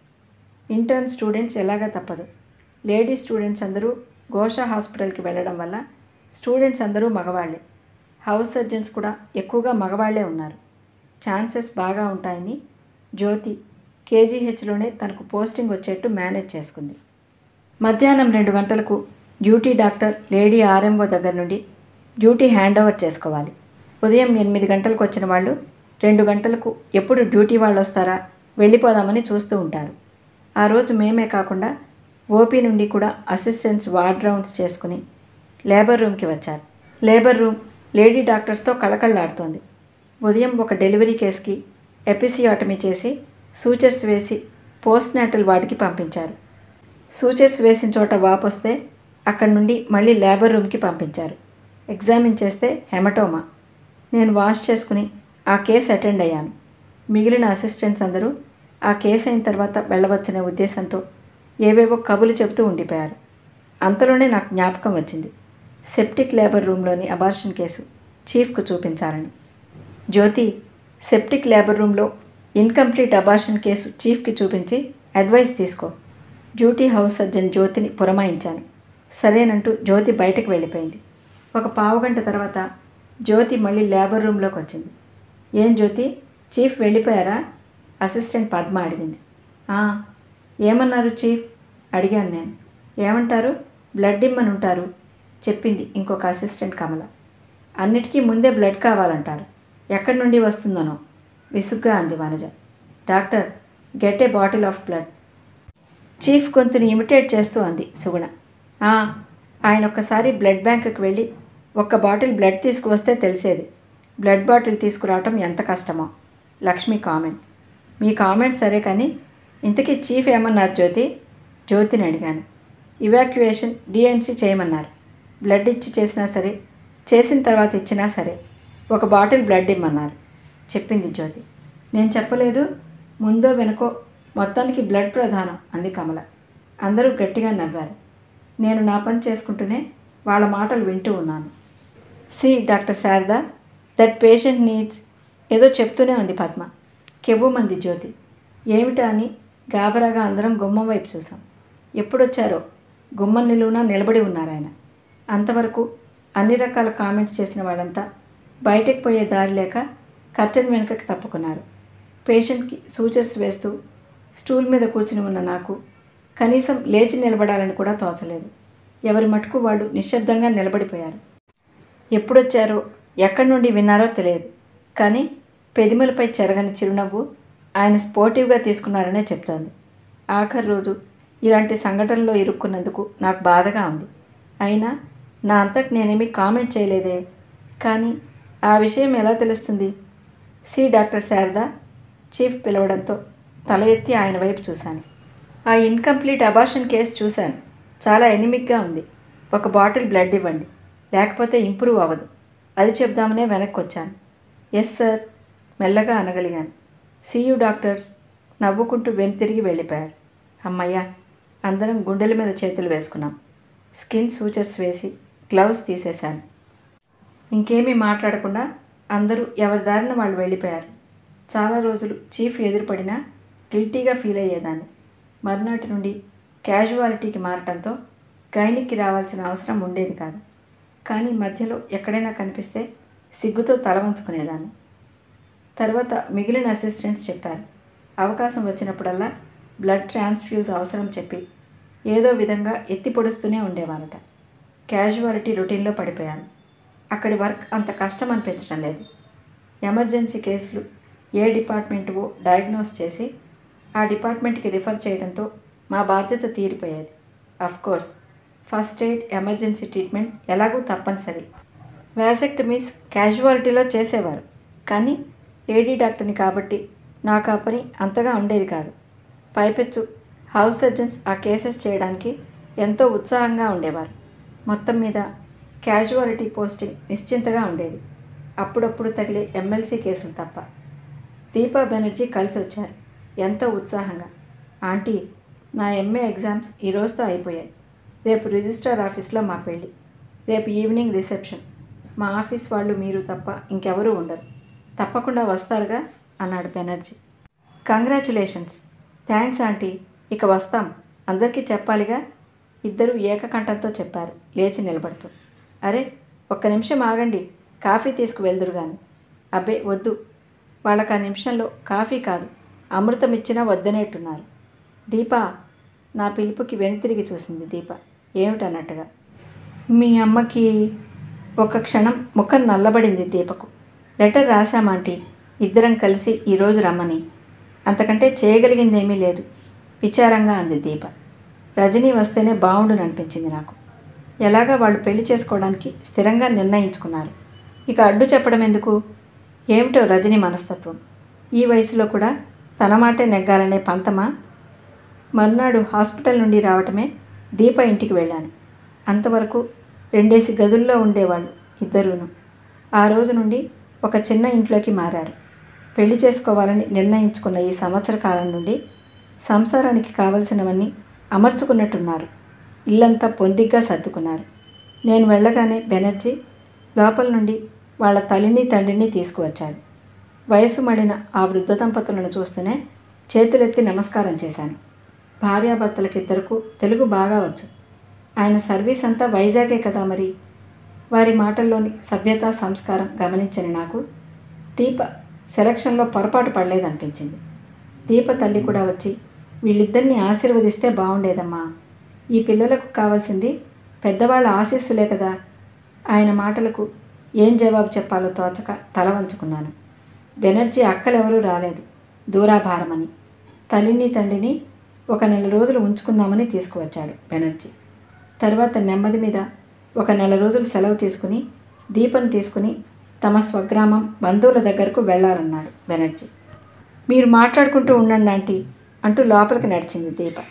ఇంటర్న్ స్టూడెంట్స్ ఎలాగా తప్పదు లేడీ స్టూడెంట్స్ అందరూ ఘోష హాస్పిటల్కి వెళ్ళడం వల్ల స్టూడెంట్స్ అందరూ మగవాళ్ళే హౌస్ సర్జన్స్ కూడా ఎక్కువగా మగవాళ్లే ఉన్నారు ఛాన్సెస్ బాగా ఉంటాయని జ్యోతి కేజీహెచ్లోనే తనకు పోస్టింగ్ వచ్చేట్టు మేనేజ్ చేసుకుంది మధ్యాహ్నం రెండు గంటలకు డ్యూటీ డాక్టర్ లేడీ ఆర్ఎంఓ దగ్గర నుండి డ్యూటీ హ్యాండ్ ఓవర్ చేసుకోవాలి ఉదయం ఎనిమిది గంటలకు వచ్చిన వాళ్ళు రెండు గంటలకు ఎప్పుడు డ్యూటీ వాళ్ళు వస్తారా వెళ్ళిపోదామని చూస్తూ ఉంటారు ఆ రోజు మేమే కాకుండా ఓపీ నుండి కూడా అసిస్టెంట్స్ వార్డ్ రౌండ్స్ చేసుకుని లేబర్ రూమ్కి వచ్చారు లేబర్ రూమ్ లేడీ డాక్టర్స్తో కళకళలాడుతోంది ఉదయం ఒక డెలివరీ కేసుకి ఎపిసియాటమీ చేసి సూచర్స్ వేసి పోస్ట్ నాటల్ వార్డుకి పంపించారు సూచర్స్ వేసిన చోట వాపొస్తే అక్కడి నుండి మళ్ళీ లేబర్ రూమ్కి పంపించారు ఎగ్జామిన్ చేస్తే హెమటోమా నేను వాష్ చేసుకుని ఆ కేసు అటెండ్ అయ్యాను మిగిలిన అసిస్టెంట్స్ అందరూ ఆ కేసు అయిన తర్వాత వెళ్ళవచ్చనే ఉద్దేశంతో ఏవేవో కబులు చెబుతూ ఉండిపోయారు అంతలోనే నాకు జ్ఞాపకం వచ్చింది సెప్టిక్ లేబర్ రూమ్లోని అబార్షన్ కేసు చీఫ్కు చూపించాలని జ్యోతి సెప్టిక్ లేబర్ రూమ్లో ఇన్కంప్లీట్ అబార్షన్ కేసు చీఫ్కి చూపించి అడ్వైస్ తీసుకో డ్యూటీ హౌస్ సర్జన్ జ్యోతిని పురమాయించాను సరేనంటూ జ్యోతి బయటకు వెళ్ళిపోయింది ఒక పావుగంట తర్వాత జ్యోతి మళ్ళీ లేబర్ రూమ్లోకి వచ్చింది ఏం జ్యోతి చీఫ్ వెళ్ళిపోయారా అసిస్టెంట్ పద్మ అడిగింది "ఆ, ఏమన్నారు చీఫ్ అడిగాను నేను ఏమంటారు బ్లడ్ ఇమ్మని ఉంటారు చెప్పింది ఇంకొక అసిస్టెంట్ కమల అన్నిటికీ ముందే బ్లడ్ కావాలంటారు ఎక్కడి నుండి వస్తుందనో విసుగ్గా అంది Vanaja doctor get a bottle of blood chief గొంతుని ఇమిటేట్ చేస్తూ అంది సుగుణ "ఆ, ఆయన ఒక్కసారి బ్లడ్ బ్యాంకుకి వెళ్ళి ఒక్క బాటిల్ బ్లడ్ తీసుకువస్తే తెలిసేది బ్లడ్ బాటిల్ తీసుకురావటం ఎంత కష్టమో లక్ష్మి కామెంట్ మీ కామెంట్ సరే కానీ ఇంతకీ చీఫ్ ఏమన్నారు జ్యోతి జ్యోతిని అడిగాను ఇవాక్యుయేషన్ డిఎన్సీ చేయమన్నారు బ్లడ్ ఇచ్చి చేసినా సరే చేసిన తర్వాత ఇచ్చినా సరే ఒక బాటిల్ బ్లడ్ ఇమ్మన్నారు చెప్పింది జ్యోతి నేను చెప్పలేదు ముందో వెనుకో మొత్తానికి బ్లడ్ ప్రధానం అంది కమల అందరూ గట్టిగా నవ్వారు నేను నా పని చేసుకుంటూనే వాళ్ళ మాటలు వింటూ ఉన్నాను see doctor Sharada that patient needs ఏదో చెప్తూనే ఉంది పద్మ కెవ్వుమంది జ్యోతి ఏమిటా అని గాబరాగా అందరం గుమ్మం వైపు చూసాం ఎప్పుడొచ్చారో గుమ్మం నిలువునా నిలబడి ఉన్నారు ఆయన అంతవరకు అన్ని రకాల కామెంట్స్ చేసిన వాళ్ళంతా బయటకు పోయే దారి లేక కర్టెన్ వెనుకకి తప్పుకున్నారు పేషెంట్కి సూచర్స్ వేస్తూ స్టూల్ మీద కూర్చుని ఉన్న నాకు కనీసం లేచి నిలబడాలని కూడా తోచలేదు ఎవరి మటుకు వాళ్ళు నిశ్శబ్దంగా నిలబడిపోయారు ఎప్పుడొచ్చారో ఎక్కడి నుండి విన్నారో తెలియదు కానీ పెదిమలపై చెరగని చిరునవ్వు ఆయన స్పోర్టివ్గా తీసుకున్నారనే చెప్తోంది ఆఖరి రోజు ఇలాంటి సంఘటనలో ఇరుక్కున్నందుకు నాకు బాధగా ఉంది అయినా నా అంతటి నేనేమీ కామెంట్ చేయలేదే కానీ ఆ విషయం ఎలా తెలుస్తుంది సి డాక్టర్ శారద చీఫ్ పిలవడంతో తల ఎత్తి ఆయన వైపు చూశాను ఆ ఇన్కంప్లీట్ అబార్షన్ కేసు చూశాను చాలా ఎనిమిక్గా ఉంది ఒక బాటిల్ బ్లడ్ ఇవ్వండి లేకపోతే ఇంప్రూవ్ అవ్వదు అది చెప్దామనే వెనక్కి వచ్చాను ఎస్ సార్ మెల్లగా అనగలిగాను సీయూ డాక్టర్స్ నవ్వుకుంటూ వెనుతిరిగి వెళ్ళిపోయారు అమ్మయ్య అందరం గుండెల మీద చేతులు వేసుకున్నాం స్కిన్ సూచర్స్ వేసి గ్లౌస్ తీసేశాను ఇంకేమీ మాట్లాడకుండా అందరూ ఎవరి దారిన వాళ్ళు వెళ్ళిపోయారు చాలా రోజులు చీఫ్ ఎదురుపడినా గిల్టీగా ఫీల్ అయ్యేదాన్ని మర్నాటి నుండి క్యాజువాలిటీకి మారటంతో గైనిక్కి రావాల్సిన అవసరం ఉండేది కాదు కానీ మధ్యలో ఎక్కడైనా కనిపిస్తే సిగ్గుతో తల వంచుకునేదాన్ని తర్వాత మిగిలిన అసిస్టెంట్స్ చెప్పారు అవకాశం వచ్చినప్పుడల్లా బ్లడ్ ట్రాన్స్ఫ్యూజ్ అవసరం చెప్పి ఏదో విధంగా ఎత్తి పొడుస్తూనే ఉండేవారట క్యాజువాలిటీ రొటీన్లో పడిపోయాను అక్కడి వర్క్ అంత కష్టం అనిపించడం లేదు ఎమర్జెన్సీ కేసులు ఏ డిపార్ట్మెంటువో డయాగ్నోస్ చేసి ఆ డిపార్ట్మెంట్కి రిఫర్ చేయడంతో మా బాధ్యత తీరిపోయేది course first aid emergency treatment ఎలాగూ తప్పనిసరి వ్యాసెక్టమీస్ క్యాజువాలిటీలో చేసేవారు కానీ లేడీ డాక్టర్ని కాబట్టి నాకు ఆ పని అంతగా ఉండేది కాదు పైపెచ్చు హౌస్ సర్జన్స్ ఆ కేసెస్ చేయడానికి ఎంతో ఉత్సాహంగా ఉండేవారు మొత్తం మీద క్యాజువాలిటీ పోస్టింగ్ నిశ్చింతగా ఉండేది అప్పుడప్పుడు తగిలే ఎమ్మెల్సీ కేసులు తప్ప దీపా బెనర్జీ కలిసి వచ్చారు ఎంతో ఉత్సాహంగా ఆంటీ నా ఎంఏ ఎగ్జామ్స్ ఈ రోజుతో అయిపోయాయి రేపు రిజిస్ట్రార్ ఆఫీస్లో మా పెళ్ళి రేపు ఈవినింగ్ రిసెప్షన్ మా ఆఫీస్ వాళ్ళు మీరు తప్ప ఇంకెవరూ ఉండరు తప్పకుండా వస్తారుగా అన్నాడు బెనర్జీ కంగ్రాచులేషన్స్ థ్యాంక్స్ ఆంటీ ఇక వస్తాం అందరికీ చెప్పాలిగా ఇద్దరు ఏకకంఠంతో చెప్పారు లేచి నిలబడుతూ అరే ఒక్క నిమిషం ఆగండి కాఫీ తీసుకువెళ్దురు గాని అబ్బే వద్దు వాళ్ళకి ఆ నిమిషంలో కాఫీ కాదు అమృతం ఇచ్చినా వద్దనేట్టున్నారు దీపా నా పిలుపుకి వెనుతిరిగి చూసింది దీప ఏమిటన్నట్టుగా మీ అమ్మకి ఒక క్షణం ముఖం నల్లబడింది దీపకు లెటర్ రాశామాంటీ ఇద్దరం కలిసి ఈరోజు రమ్మని అంతకంటే చేయగలిగిందేమీ లేదు విచారంగా అంది దీప రజనీ వస్తేనే బాగుండుననిపించింది నాకు ఎలాగా వాళ్ళు పెళ్లి చేసుకోవడానికి స్థిరంగా నిర్ణయించుకున్నారు ఇక అడ్డు చెప్పడం ఎందుకు ఏమిటో రజనీ మనస్తత్వం ఈ వయసులో కూడా తన మాటే నెగ్గాలనే పంతమా మర్నాడు హాస్పిటల్ నుండి రావటమే దీప ఇంటికి వెళ్ళాను అంతవరకు రెండేసి గదుల్లో ఉండేవాళ్ళు ఇద్దరూను ఆ రోజు నుండి ఒక చిన్న ఇంట్లోకి మారారు పెళ్లి చేసుకోవాలని నిర్ణయించుకున్న ఈ సంవత్సర కాలం నుండి సంసారానికి కావలసినవన్నీ అమర్చుకున్నట్టున్నారు ఇల్లంతా పొందిగ్గా సర్దుకున్నారు నేను వెళ్ళగానే బెనర్జీ లోపల నుండి వాళ్ళ తల్లిని తండ్రిని తీసుకువచ్చాడు వయసు మడిన ఆ వృద్ధ దంపతులను చూస్తూనే చేతులెత్తి నమస్కారం చేశాను భార్యాభర్తలకిద్దరకు తెలుగు బాగా వచ్చు ఆయన సర్వీస్ అంతా వైజాగే కదా మరి వారి మాటల్లోని సభ్యత సంస్కారం గమనించని నాకు దీప సెలక్షన్లో పొరపాటు పడలేదనిపించింది దీప తల్లి కూడా వచ్చి వీళ్ళిద్దరిని ఆశీర్వదిస్తే బాగుండేదమ్మా ఈ పిల్లలకు కావాల్సింది పెద్దవాళ్ళ ఆశీస్సులే కదా ఆయన మాటలకు ఏం జవాబు చెప్పాలో తోచక తల వంచుకున్నాను బెనర్జీ అక్కలెవరూ రాలేదు దూరాభారమని తల్లిని తండ్రిని ఒక నెల రోజులు ఉంచుకుందామని తీసుకువచ్చాడు బెనర్జీ తర్వాత నెమ్మది మీద ఒక నెల రోజులు సెలవు తీసుకుని దీపం తీసుకుని తమ స్వగ్రామం బంధువుల దగ్గరకు వెళ్ళాలన్నాడు బెనర్జీ మీరు మాట్లాడుకుంటూ ఉండండి ఆంటీ అంటూ లోపలికి నడిచింది దీప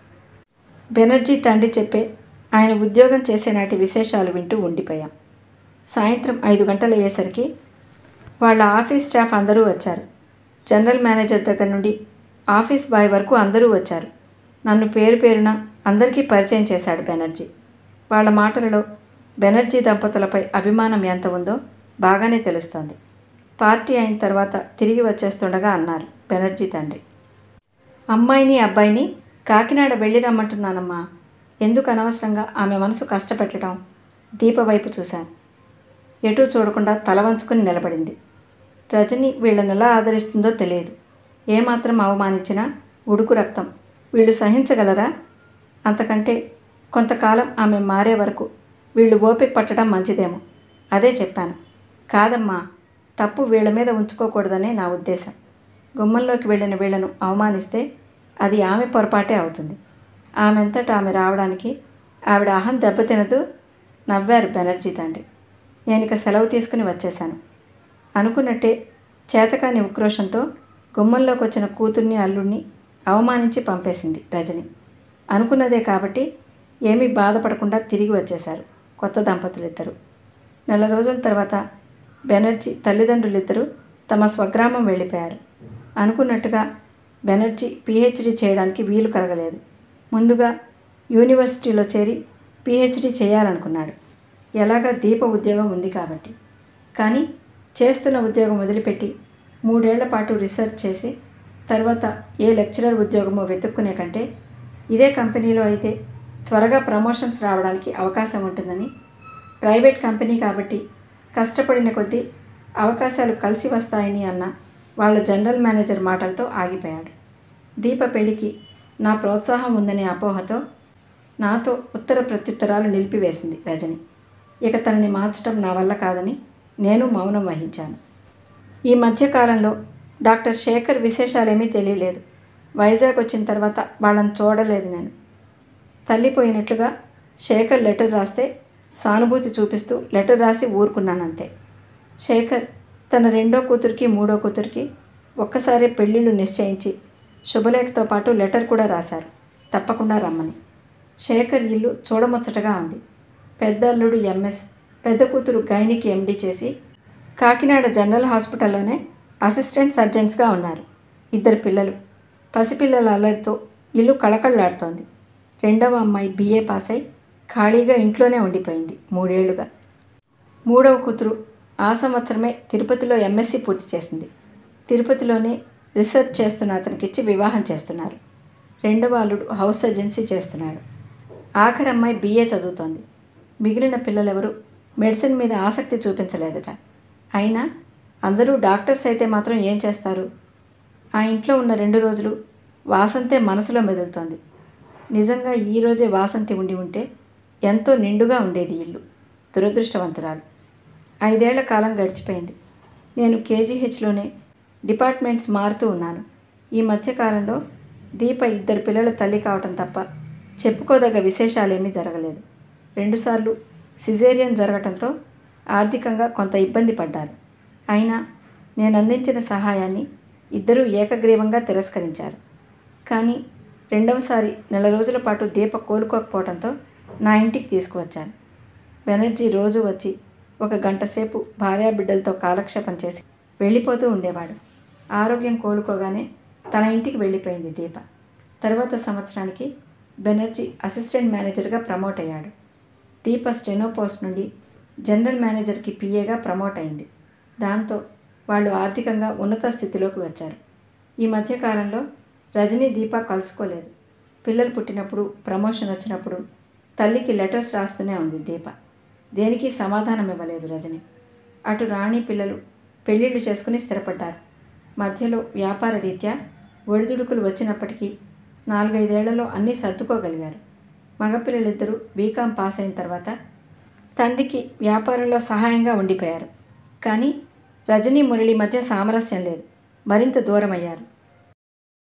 బెనర్జీ తండ్రి చెప్పే ఆయన ఉద్యోగం చేసే నాటి విశేషాలు వింటూ ఉండిపోయాం సాయంత్రం ఐదు గంటలు అయ్యేసరికి వాళ్ళ ఆఫీస్ స్టాఫ్ అందరూ వచ్చారు జనరల్ మేనేజర్ దగ్గర నుండి ఆఫీస్ బాయ్ వరకు అందరూ వచ్చారు నన్ను పేరు పేరున అందరికీ పరిచయం చేశాడు బెనర్జీ వాళ్ళ మాటలలో బెనర్జీ దంపతులపై అభిమానం ఎంత ఉందో బాగానే తెలుస్తోంది పార్టీ అయిన తర్వాత తిరిగి వచ్చేస్తుండగా అన్నారు బెనర్జీ తండ్రి అమ్మాయిని అబ్బాయిని కాకినాడ వెళ్ళి రమ్మంటున్నానమ్మా ఎందుకు అనవసరంగా ఆమె మనసు కష్టపెట్టడం దీప వైపు చూశాను ఎటూ చూడకుండా తల వంచుకుని నిలబడింది రజని వీళ్ళని ఎలా ఆదరిస్తుందో తెలియదు ఏమాత్రం అవమానించినా ఉడుకు రక్తం వీళ్ళు సహించగలరా అంతకంటే కొంతకాలం ఆమె మారే వరకు వీళ్ళు ఓపిక పట్టడం మంచిదేమో అదే చెప్పాను కాదమ్మా తప్పు వీళ్ళ మీద ఉంచుకోకూడదనే నా ఉద్దేశం గుమ్మంలోకి వెళ్ళిన వీళ్లను అవమానిస్తే అది ఆమె పొరపాటే అవుతుంది ఆమెంతట ఆమె రావడానికి ఆవిడ అహం దెబ్బతినదు నవ్వారు బెనర్జీ తండ్రి నేను ఇక సెలవు తీసుకుని వచ్చేశాను అనుకున్నట్టే చేతకాని ఉక్రోషంతో గుమ్మంలోకి వచ్చిన కూతుర్ని అల్లుడిని అవమానించి పంపేసింది రజని అనుకున్నదే కాబట్టి ఏమీ బాధపడకుండా తిరిగి వచ్చేశారు కొత్త దంపతులిద్దరూ నెల రోజుల తర్వాత బెనర్జీ తల్లిదండ్రులిద్దరూ తమ స్వగ్రామం వెళ్ళిపోయారు అనుకున్నట్టుగా బెనర్జీ పిహెచ్డి చేయడానికి వీలు కలగలేదు ముందుగా యూనివర్సిటీలో చేరి పిహెచ్డి చేయాలనుకున్నాడు ఎలాగా దీప ఉద్యోగం ఉంది కాబట్టి కానీ చేస్తున్న ఉద్యోగం వదిలిపెట్టి మూడేళ్ల పాటు రీసెర్చ్ చేసి తర్వాత ఏ లెక్చరర్ ఉద్యోగమో వెతుక్కునే కంటే ఇదే కంపెనీలో అయితే త్వరగా ప్రమోషన్స్ రావడానికి అవకాశం ఉంటుందని ప్రైవేట్ కంపెనీ కాబట్టి కష్టపడిన కొద్దీ అవకాశాలు కలిసి వస్తాయని అన్న వాళ్ళ జనరల్ మేనేజర్ మాటలతో ఆగిపోయాడు దీప పెళ్లికి నా ప్రోత్సాహం ఉందనే అపోహతో నాతో ఉత్తర ప్రత్యుత్తరాలు నిలిపివేసింది రజని ఇక తనని మార్చడం నా వల్ల కాదని నేను మౌనం వహించాను ఈ మధ్యకాలంలో డాక్టర్ శేఖర్ విశేషాలేమీ తెలియలేదు వైజాగ్ వచ్చిన తర్వాత వాళ్ళని చూడలేదు నేను తల్లిపోయినట్లుగా శేఖర్ లెటర్ రాస్తే సానుభూతి చూపిస్తూ లెటర్ రాసి ఊరుకున్నానంతే శేఖర్ తన రెండో కూతురికి మూడో కూతురికి ఒక్కసారి పెళ్ళిళ్ళు నిశ్చయించి శుభలేఖతో పాటు లెటర్ కూడా రాశారు తప్పకుండా రమ్మని శేఖర్ ఇల్లు చూడముచ్చటగా ఉంది పెద్ద అల్లుడు ఎంఎస్ పెద్ద కూతురు గైనికి ఎండి చేసి కాకినాడ జనరల్ హాస్పిటల్లోనే అసిస్టెంట్ సర్జన్స్గా ఉన్నారు ఇద్దరు పిల్లలు పసిపిల్లల అల్లరితో ఇల్లు కళకళలాడుతోంది రెండవ అమ్మాయి బీఏ పాస్ అయి ఖాళీగా ఇంట్లోనే ఉండిపోయింది మూడేళ్లుగా మూడవ కూతురు ఆ సంవత్సరమే తిరుపతిలో ఎంఎస్సి పూర్తి చేసింది తిరుపతిలోనే రీసెర్చ్ చేస్తున్న అతనికిచ్చి వివాహం చేస్తున్నారు రెండవ అల్లుడు హౌస్ సర్జెన్సీ చేస్తున్నాడు ఆఖరి అమ్మాయి బీఏ చదువుతోంది మిగిలిన పిల్లలెవరూ మెడిసిన్ మీద ఆసక్తి చూపించలేదట అయినా అందరూ డాక్టర్స్ అయితే మాత్రం ఏం చేస్తారు ఆ ఇంట్లో ఉన్న రెండు రోజులు వాసంతే మనసులో మెదులుతోంది నిజంగా ఈరోజే వాసంతి ఉండి ఉంటే ఎంతో నిండుగా ఉండేది ఇల్లు దురదృష్టవంతురాలు ఐదేళ్ల కాలం గడిచిపోయింది నేను కేజీహెచ్లోనే డిపార్ట్మెంట్స్ మారుతూ ఉన్నాను ఈ మధ్యకాలంలో దీప ఇద్దరు పిల్లల తల్లి కావటం తప్ప చెప్పుకోదగ్గ విశేషాలేమీ జరగలేదు రెండుసార్లు సిజేరియన్ జరగటంతో ఆర్థికంగా కొంత ఇబ్బంది పడ్డారు అయినా నేను అందించిన సహాయాన్ని ఇద్దరూ ఏకగ్రీవంగా తిరస్కరించారు కానీ రెండవసారి నెల రోజుల పాటు దీప కోలుకోకపోవడంతో నా ఇంటికి తీసుకువచ్చాను బెనర్జీ రోజు వచ్చి ఒక గంట సేపు భార్యాబిడ్డలతో కాలక్షేపం చేసి వెళ్ళిపోతూ ఉండేవాడు ఆరోగ్యం కోలుకోగానే తన ఇంటికి వెళ్ళిపోయింది దీప తర్వాత సంవత్సరానికి బెనర్జీ అసిస్టెంట్ మేనేజర్గా ప్రమోట్ అయ్యాడు దీప స్టెనో పోస్ట్ నుండి జనరల్ మేనేజర్కి పిఏగా ప్రమోట్ అయింది దాంతో వాళ్ళు ఆర్థికంగా ఉన్నత స్థితిలోకి వచ్చారు ఈ మధ్యకాలంలో రజనీ దీప కలుసుకోలేదు పిల్లలు పుట్టినప్పుడు ప్రమోషన్ వచ్చినప్పుడు తల్లికి లెటర్స్ రాస్తూనే ఉంది దీప దేనికి సమాధానం ఇవ్వలేదు రజని అటు రాణి పిల్లలు పెళ్ళిళ్ళు చేసుకుని స్థిరపడ్డారు మధ్యలో వ్యాపార రీత్యా ఒడిదుడుకులు వచ్చినప్పటికీ నాలుగైదేళ్లలో అన్నీ సర్దుకోగలిగారు మగపిల్లలిద్దరూ బీకాం పాస్ అయిన తర్వాత తండ్రికి వ్యాపారంలో సహాయంగా ఉండిపోయారు కానీ రజనీ మురళి మధ్య సామరస్యం లేదు మరింత దూరమయ్యారు